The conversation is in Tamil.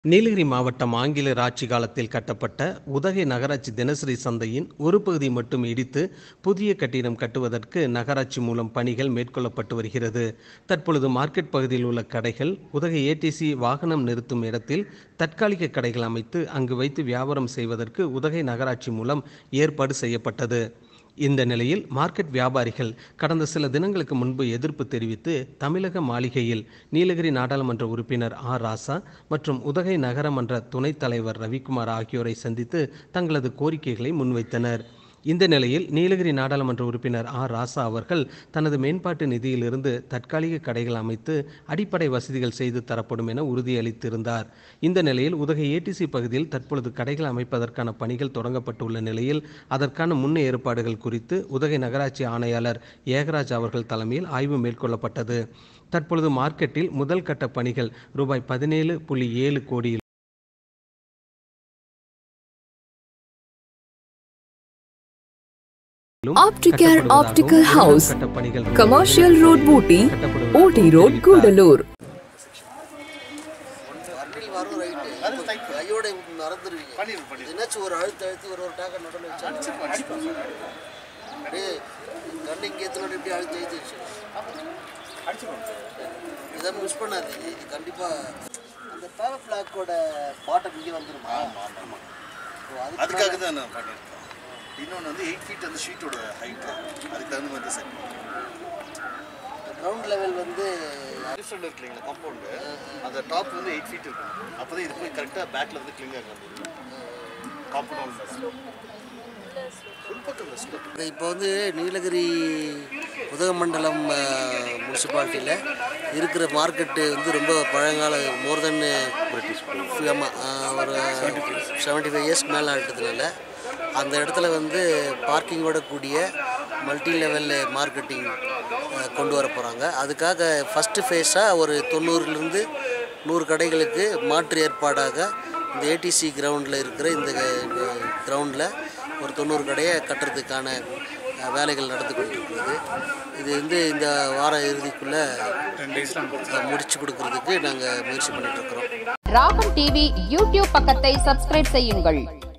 நீலகிரி மாவட்டம் ஆங்கிலேயர் ஆட்சி காலத்தில் கட்டப்பட்ட உதகை நகராட்சி தினசரி சந்தையின் ஒரு பகுதி மட்டும் இடித்து புதிய கட்டிடம் கட்டுவதற்கு நகராட்சி மூலம் பணிகள் மேற்கொள்ளப்பட்டு வருகிறது தற்பொழுது மார்க்கெட் பகுதியில் உள்ள கடைகள் உதகை ஏடிசி வாகனம் நிறுத்தும் இடத்தில் தற்காலிக கடைகள் அமைத்து அங்கு வைத்து வியாபாரம் செய்வதற்கு உதகை நகராட்சி மூலம் ஏற்பாடு செய்யப்பட்டது இந்த நிலையில் மார்க்கெட் வியாபாரிகள் கடந்த சில தினங்களுக்கு முன்பு எதிர்ப்பு தெரிவித்து தமிழக மாளிகையில் நீலகிரி நாடாளுமன்ற உறுப்பினர் ஆர் ராசா மற்றும் உதகை நகரமன்ற துணைத் தலைவர் ரவிக்குமார் ஆகியோரை சந்தித்து தங்களது கோரிக்கைகளை முன்வைத்தனர் இந்த நிலையில் நீலகிரி நாடாளுமன்ற உறுப்பினர் ஆர் ராசா அவர்கள் தனது மேம்பாட்டு நிதியிலிருந்து தற்காலிக கடைகள் அமைத்து அடிப்படை வசதிகள் செய்து தரப்படும் என உறுதியளித்திருந்தார் இந்த நிலையில் உதகை ஏடிசி பகுதியில் தற்பொழுது கடைகள் அமைப்பதற்கான பணிகள் தொடங்கப்பட்டுள்ள நிலையில் அதற்கான முன் ஏற்பாடுகள் குறித்து உதகை நகராட்சி ஆணையாளர் ஏகராஜ் அவர்கள் தலைமையில் ஆய்வு மேற்கொள்ளப்பட்டது தற்பொழுது மார்க்கெட்டில் முதல் கட்ட பணிகள் ரூபாய் பதினேழு புள்ளி ஏழு கோடியில் Opticare Optical House, கட்ட பணிகள் Commercial Road Booty, OT Road, Gudalur. வண்டியில் வரும் ரைட்டு கையோட மறந்துடுவீங்க என்னாச்சும் ஒரு அழுத்து அழுத்தி ஒரு ஒரு டாக்கை நடுவில் வச்சா அப்படியே கண்ணு இங்கே எத்தனோட இப்படி அழுத்தி அழுத்தி வச்சு இதை மிஸ் பண்ணாதீங்க இது கண்டிப்பாக அந்த பேவர் ஃப்ளாக்கோட பாட்டம் இங்கே வந்துருமா ஓ, அதுக்கு அதுக்காக தான் நான் பண்ணியிருக்கேன் இன்னொன்று வந்து எயிட் ஃபீட் அந்த ஷீட்டோட ஹைட்டு அதுக்கு தகுந்த மாதிரி செட் கிரவுண்ட் லெவல் வந்து டிஃப்ரெண்ட் இருக்கு இல்லைங்களா காம்பவுண்டு அந்த டாப் வந்து எயிட் ஃபீட் இருக்கும் அப்போ தான் இது போய் கரெக்டாக பேக்கில் வந்து கிளிங் ஆகாது காம்பவுண்ட் உள்பக்கம் ஸ்லோப் இப்போ வந்து நீலகிரி உதகமண்டலம் முனிசிபாலிட்டியில் இருக்கிற மார்க்கெட்டு வந்து ரொம்ப பழங்கால மோர் தென் ஆமாம் ஒரு செவன்ட்டி ஃபைவ் இயர்ஸ்க்கு மேலே ஆகிட்டதுனால அந்த இடத்துல வந்து பார்க்கிங்கோட கூடிய மல்டி லெவல் மார்க்கெட்டிங் கொண்டு வர போகிறாங்க அதுக்காக ஃபஸ்ட்டு ஃபேஸாக ஒரு தொண்ணூறுலேருந்து நூறு கடைகளுக்கு மாற்று ஏற்பாடாக இந்த ஏடிசி கிரவுண்டில் இருக்கிற இந்த கிரவுண்டில் ஒரு தொண்ணூறு கடையை கட்டுறதுக்கான அஹ், வேலைகள் நடந்து கொண்டிருக்கிறது இது வந்து இந்த வார இறுதிக்குள்ளே முடிச்சு கொடுக்கறதுக்கு நாங்கள் முயற்சி பண்ணிட்டு இருக்கிறோம் ராகம் டிவி யூடியூப் பக்கத்தை சப்ஸ்கிரைப் செய்யுங்கள்